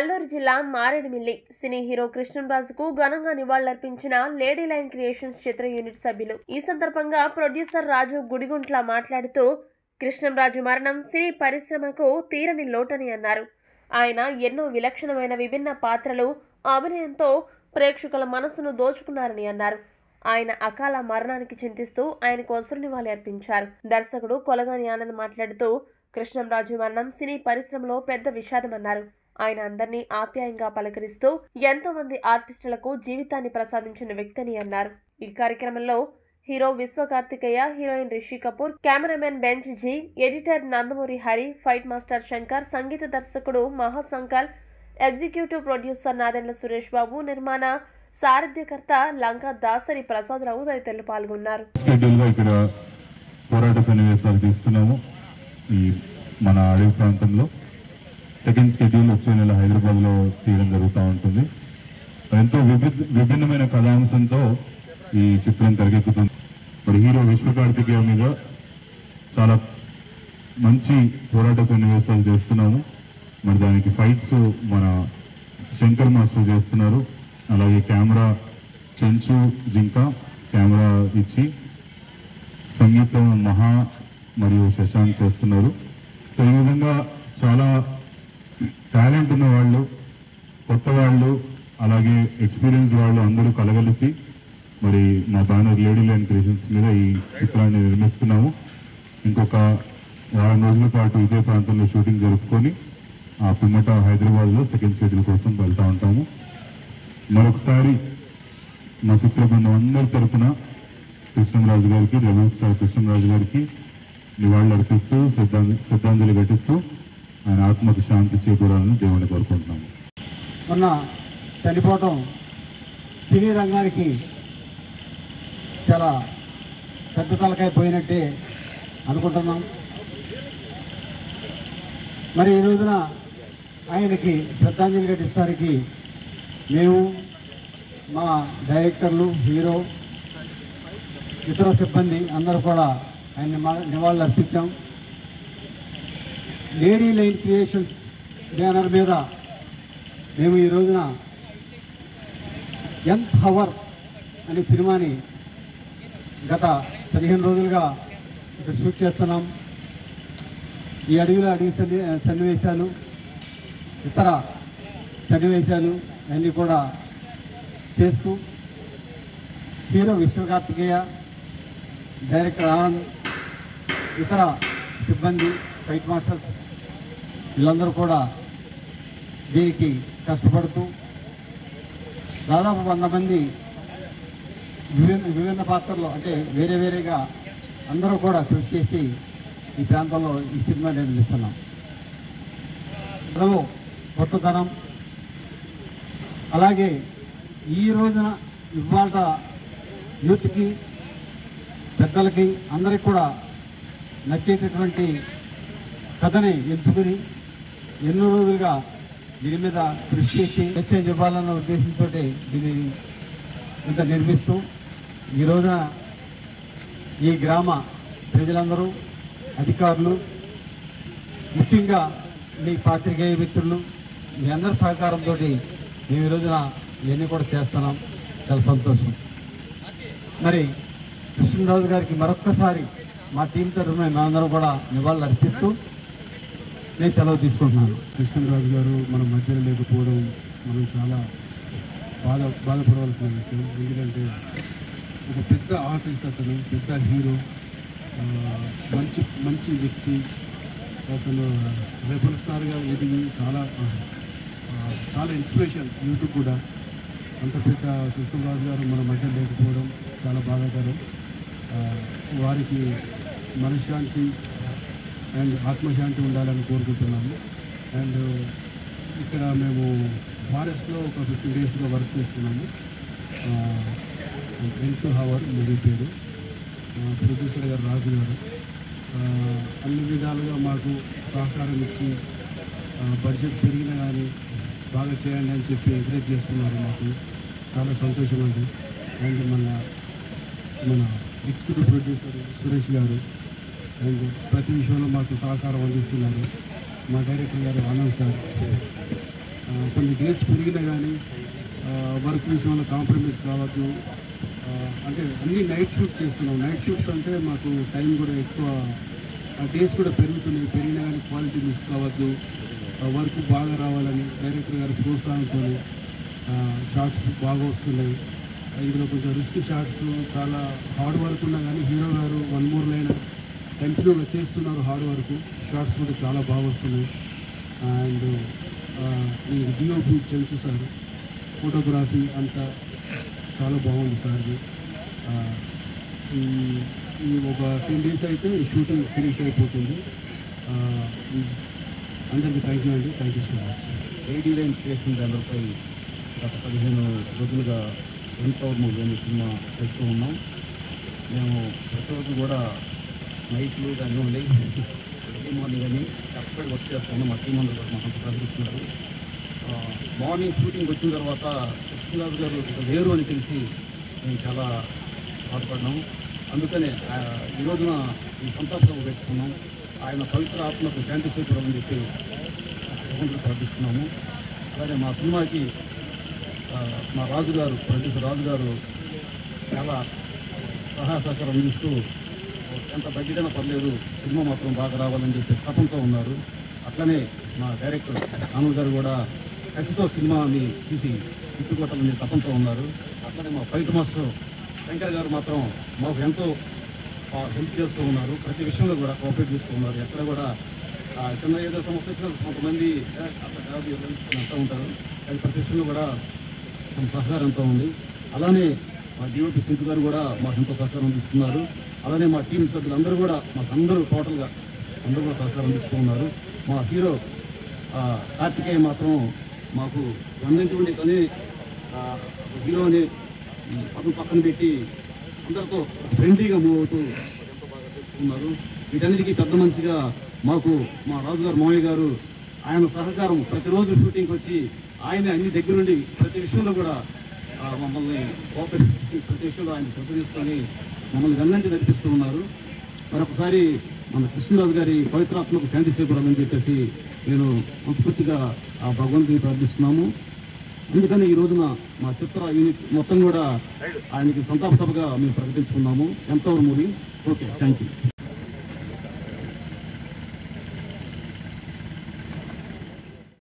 అల్లూరు జిల్లా మారేడుమిల్లి సినీ హీరో కృష్ణంరాజుకు ఘనంగా నివాళులర్పించిన లేడీ లైన్ క్రియేషన్స్ చిత్ర యూనిట్ సభ్యులు ఈ సందర్భంగా ప్రొడ్యూసర్ రాజు గుడిగుంట్ల మాట్లాడుతూ కృష్ణంరాజు మరణం సినీ పరిశ్రమకు తీరని లోటని అన్నారు ఆయన ఎన్నో విలక్షణమైన విభిన్న పాత్రలు అభినయంతో ప్రేక్షకుల మనసును దోచుకున్నారని అన్నారు ఆయన అకాల మరణానికి చింతిస్తూ ఆయనకు అసురు నివాళి అర్పించారు దర్శకుడు కొలగాని ఆనంద్ మాట్లాడుతూ కృష్ణంరాజు మరణం సినీ పరిశ్రమలో పెద్ద విషాదమన్నారు ఆయన అందరినీ ఆప్యాయంగా పలకరిస్తూ ఎంతో మంది ఆర్టిస్టులకు జీవితాన్ని ప్రసాదించిన వ్యక్తిని అన్నారు ఈ కార్యక్రమంలో hero Vishwa Karthikeya heroine Rishi Kapoor cameraman బెంచ్ జీ editor Nandamuri Hari fight master Shankar సంగీత దర్శకుడు మహాశంకర్ ఎగ్జిక్యూటివ్ ప్రొడ్యూసర్ నాదెండ్ల సురేష్ బాబు నిర్మాణ సారథ్యకర్త లంకా దాసరి ప్రసాదరావు తదితరులు పాల్గొన్నారు స్కెడ్యూల్గా ఇక్కడ పోరాట సన్నివేశాలు తీస్తున్నాము ఈ మన అడవి ప్రాంతంలో సెకండ్ స్కెడ్యూల్ వచ్చే నెల హైదరాబాద్లో తీయడం జరుగుతూ ఉంటుంది ఎంతో విభి విభిన్నమైన కథాంశంతో ఈ చిత్రం తెరకెక్కుతుంది మరి హీరో విశ్వ కార్తికేయ మీద చాలా మంచి పోరాట సన్నివేశాలు చేస్తున్నాము మరి దానికి ఫైట్స్ మన శంకర్ మాస్టర్ చేస్తున్నారు అలాగే కెమెరా చెంచు జింక కెమెరా ఇచ్చి సంగీతం మహా మరియు శశాంక్ చేస్తున్నారు సో ఈ విధంగా చాలా టాలెంట్ ఉన్న వాళ్ళు కొత్త వాళ్ళు అలాగే ఎక్స్పీరియన్స్డ్ వాళ్ళు అందరూ కలగలిసి మరి మా బ్యానర్ లేడీ లైన్ క్రియేషన్స్ మీద ఈ చిత్రాన్ని నిర్మిస్తున్నాము ఇంకొక వారం రోజుల పాటు ఇదే ప్రాంతంలో షూటింగ్ జరుపుకొని ఆ పిమ్మట హైదరాబాద్లో సెకండ్ షెడ్యూల్ కోసం వెళ్తూ ఉంటాము మరొకసారి మా చిత్ర బృందం అందరి తరపున కృష్ణంరాజు గారికి రెబల్ స్టార్ కృష్ణంరాజు గారికి నివాళులు అర్పిస్తూ శ్రద్ధాంజలి శ్రద్ధాంజలి ఘటిస్తూ ఆయన ఆత్మకు శాంతి చేకూరాలని దేవుని కోరుకుంటున్నాము మొన్న చనిపోవటం సినీ రంగానికి చాలా పెద్ద తలకాయ పోయినట్టే అనుకుంటున్నాం మరి ఈ రోజున ఆయనకి శ్రద్ధాంజలి ఘటిస్తానికి మేము మా డైరెక్టర్లు హీరో ఇతర సిబ్బంది అందరూ కూడా ఆయన నివా- నివాళులు అర్పించాం లేడీ లైన్ క్రియేషన్స్ బ్యానర్ మీద మేము ఈ రోజున ఎన్త్ హవర్ అనే సినిమాని గత పదిహేను రోజులుగా ఇక్కడ షూట్ చేస్తున్నాం ఈ అడవిలో అడవి సన్ని సన్నివేశాలు ఇతర సన్నివేశాలు అన్నీ కూడా చేస్తూ హీరో విశ్వకార్తికేయ డైరెక్టర్ ఆనంద్ ఇతర సిబ్బంది ఫైట్ మాస్టర్స్ వీళ్ళందరూ కూడా దీనికి కష్టపడుతూ దాదాపు వంద మంది విభిన్న విభిన్న పాత్రలు అంటే వేరే వేరేగా అందరూ కూడా కృషి చేసి ఈ ప్రాంతంలో ఈ సినిమా నిర్మిస్తున్నాం కథలో కొత్తదనం అలాగే ఈ రోజున ఇవాళ యూత్కి పెద్దలకి అందరికి కూడా నచ్చేటటువంటి కథని ఎంచుకుని ఎన్నో రోజులుగా దీని మీద కృషి చేసి మెసేజ్ ఇవ్వాలన్న ఉద్దేశంతో దీన్ని ఇంత నిర్మిస్తూ ఈ రోజున ఈ గ్రామ ప్రజలందరూ అధికారులు ముఖ్యంగా మీ పాత్రికేయ మిత్రులు మీ అందరి సహకారంతో మేము ఈ రోజున ఇవన్నీ కూడా చేస్తున్నాం చాలా సంతోషం మరి కృష్ణరాజు గారికి మరొక్కసారి మా టీం తరఫున మేమందరం కూడా నివాళులు అర్పిస్తూ నేను సెలవు తీసుకుంటున్నాను కృష్ణరాజు గారు మన మధ్యలో లేకపోవడం మనం చాలా బాధ బాధపడవలసిన విషయం ఎందుకంటే ఒక పెద్ద ఆర్టిస్ట్ అతను పెద్ద హీరో ఆ, మంచి మంచి వ్యక్తి అతను రెబల్ స్టార్గా ఎదిగి చాలా ఆ, ఆ, చాలా ఇన్స్పిరేషన్ యూత్ కూడా అంత పెద్ద కృష్ణరాజు గారు మన మధ్య లేకపోవడం చాలా బాధాకరం ఆ, వారికి మనశ్శాంతి అండ్ ఆత్మశాంతి ఉండాలని కోరుకుంటున్నాము అండ్ ఇక్కడ మేము ఫారెస్ట్లో ఒక ఫిఫ్టీన్ డేస్గా వర్క్ చేస్తున్నాము ఎంతో హవర్ మూవీ పేరు ప్రొడ్యూసర్ గారు రాజు గారు ఆ, అన్ని విధాలుగా మాకు సహకారం ఇచ్చి ఆ, బడ్జెట్ పెరిగినా కానీ బాగా చేయండి అని చెప్పి ఎంకరేజ్ చేస్తున్నారు మాకు చాలా సంతోషం అండి అండ్ మన మన ఎగ్జిక్యూటివ్ ప్రొడ్యూసర్ సురేష్ గారు అండ్ ప్రతి విషయంలో మాకు సహకారం అందిస్తున్నారు మా డైరెక్టర్ గారు ఆనంద్ సార్ ఆ, కొన్ని డేస్ పెరిగినా కానీ వర్క్ విషయంలో కాంప్రమైజ్ కావద్దు ఆ, అంటే అన్ని నైట్ షూట్ చేస్తున్నాం నైట్ షూట్స్ అంటే మాకు టైం కూడా ఎక్కువ డేస్ కూడా పెరుగుతున్నాయి పెరిగినా కానీ క్వాలిటీ మిస్ కావద్దు వర్క్ బాగా రావాలని డైరెక్టర్ గారి ప్రోత్సాహంతో షార్ట్స్ బాగా వస్తున్నాయి ఇందులో కొంచెం రిస్క్ షార్ట్స్ చాలా హార్డ్ వర్క్ ఉన్నా కానీ హీరో గారు వన్ మోర్ లైన్ కంటిన్యూగా చేస్తున్నారు హార్డ్ వర్క్ షార్ట్స్ కూడా చాలా బాగా వస్తున్నాయి అండ్ ఈ డిఓపి చెంచు సార్ ఫోటోగ్రఫీ అంతా చాలా బాగుంది సార్ది ఆ, ఈ ఈ ఒక టెన్ డేస్ అయితే ఈ షూటింగ్ ఫినిష్ అయిపోతుంది ఆ, ఈ- అందరికీ థ్యాంక్ యూ అండి థ్యాంక్ యూ సో మచ్ ఏడీ లైన్ క్రియేషన్ బ్యానర్పై గత పదిహేను రోజులుగా ఎంతో మూవీ సినిమా చేస్తూ ఉన్నాం మేము ప్రతిరోజు కూడా నైట్లు కానివ్వండి ఎర్లీ మార్నింగ్ కానీ కష్టపడి వర్క్ చేస్తాము మా టీం అందరూ కూడా మాకు సహకరిస్తున్నారు ఆ, మార్నింగ్ షూటింగ్ వచ్చిన తర్వాత కృష్ణరాజు గారు ఇక లేరు అని తెలిసి మేము చాలా బాధపడినాం అందుకనే ఆ, ఈ రోజున ఈ సంతాప సభ పెట్టుకున్నాం ఆయన పవిత్ర ఆత్మకు శాంతి స్వీకరం చెప్పి భగవంతుడు ప్రార్థిస్తున్నాము అలాగే మా సినిమాకి ఆ, మా రాజుగారు ప్రొడ్యూసర్ రాజుగారు చాలా సహాయ సహకారం అందిస్తూ ఎంత బడ్జెట్ అయినా పర్లేదు సినిమా మాత్రం బాగా రావాలని చెప్పి స్థపంతో ఉన్నారు అట్లనే మా డైరెక్టర్ ఆనంద్ గారు కూడా కసితో సినిమాని తీసి తిప్పుకోవాలని తపంతో ఉన్నారు అట్లనే మా ఫైట్ మాస్టర్ శంకర్ గారు మాత్రం మాకు ఎంతో హెల్ప్ చేస్తూ ఉన్నారు ప్రతి విషయంలో కూడా కోఆపరేట్ చేస్తూ ఉన్నారు ఎక్కడ కూడా ఆ, చిన్న ఏదో సమస్య వచ్చినా కొంతమంది "ఏ, అట్లా కాదు ఇలా అని అంటూ ఉంటారు కానీ ప్రతి విషయంలో కూడా మన సహకారంతో ఉంది అలానే మా డిఓపి సింధు గారు కూడా మాకు ఎంతో సహకారం అందిస్తున్నారు అలానే మా టీం సభ్యులందరూ కూడా మాకు అందరూ టోటల్గా అందరూ కూడా సహకారం అందిస్తూ ఉన్నారు మా హీరో ఆ, కార్తికేయ మాత్రం మాకు అన్నింటి కానీ హీరోని పక్కన పక్కన పెట్టి అందరితో ఫ్రెండ్లీగా మూవ్ అవుతూ ఎంతో బాగా చేస్తున్నారు వీటన్నిటికీ పెద్ద మనిషిగా మాకు మా రాజుగారు మామయ్య గారు ఆయన సహకారం ప్రతిరోజు షూటింగ్కి వచ్చి ఆయన అన్ని దగ్గర నుండి ప్రతి విషయంలో కూడా ఆ, మమ్మల్ని కోఆపరేట్ చేసి ప్రతి విషయంలో ఆయన శ్రద్ధ తీసుకొని మమ్మల్ని వెన్నంటి నడిపిస్తూ ఉన్నారు మరొకసారి మన కృష్ణరాజు గారి పవిత్రాత్మకు శాంతి చేకూరాలని చెప్పేసి నేను మనస్ఫూర్తిగా ఆ భగవంతుని ప్రార్థిస్తున్నాము అందుకని ఈ రోజున మా చిత్ర యూనిట్ మొత్తం కూడా ఆయనకి సంతాప సభగా మేము ప్రకటించుకున్నాము ఎంతో మూవీ ఓకే థ్యాంక్ యూ